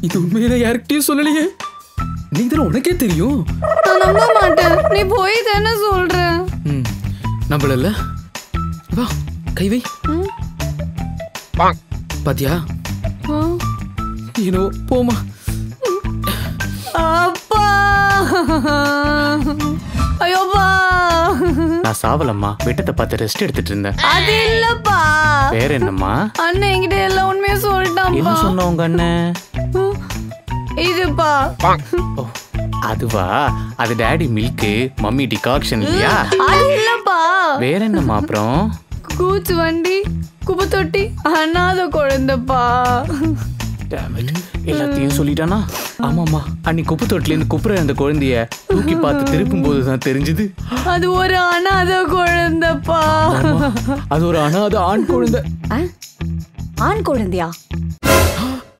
இது உண்மையில யாருக்கிட்டயும் சொல்லலையே நீ தானே உனக்கே தெரியும் நான் நம்ப மாட்டேன் நீ போய் தானே சொல்ற ம் நம்பளல வா கை வை ம். பாத்தியா ஆ. ஏனோ போமா அப்பா ஐயோப்பா நான் சாவலம்மா வெட்டத்தை பார்த்து ரெஸ்ட் எடுத்துட்டு இருந்தேன் அது இல்லப்பா வேற என்னம்மா அண்ணன் என்கிட்ட எல்லா உண்மையும் என்ன சொல்லிட்டான்ப்பா சொன்ன உங்க அண்ணன் இதுப்பா ஓ அதுவா அது டேடி மில்க்கு மம்மி டிகாக்ஷன் இல்லையா அது இல்லப்பா வேற என்னம்மா அப்புறம் கூச்சு வண்டி குப்பை தொட்டி அண்ணாத குழந்தைப்பா Damn it. எல்லாத்தையும் சொல்லிட்டானா ஆமாம்மா அன்னைக்கு குப்பை தொட்டிலேருந்து குப்புற அந்த குழந்தைய தூக்கி பார்த்து திருப்பும் போது தான் தெரிஞ்சுது அது ஒரு அனாத குழந்தைப்பா அது ஒரு அனாத ஆண் குழந்தை ஆ? ஆண் குழந்தையா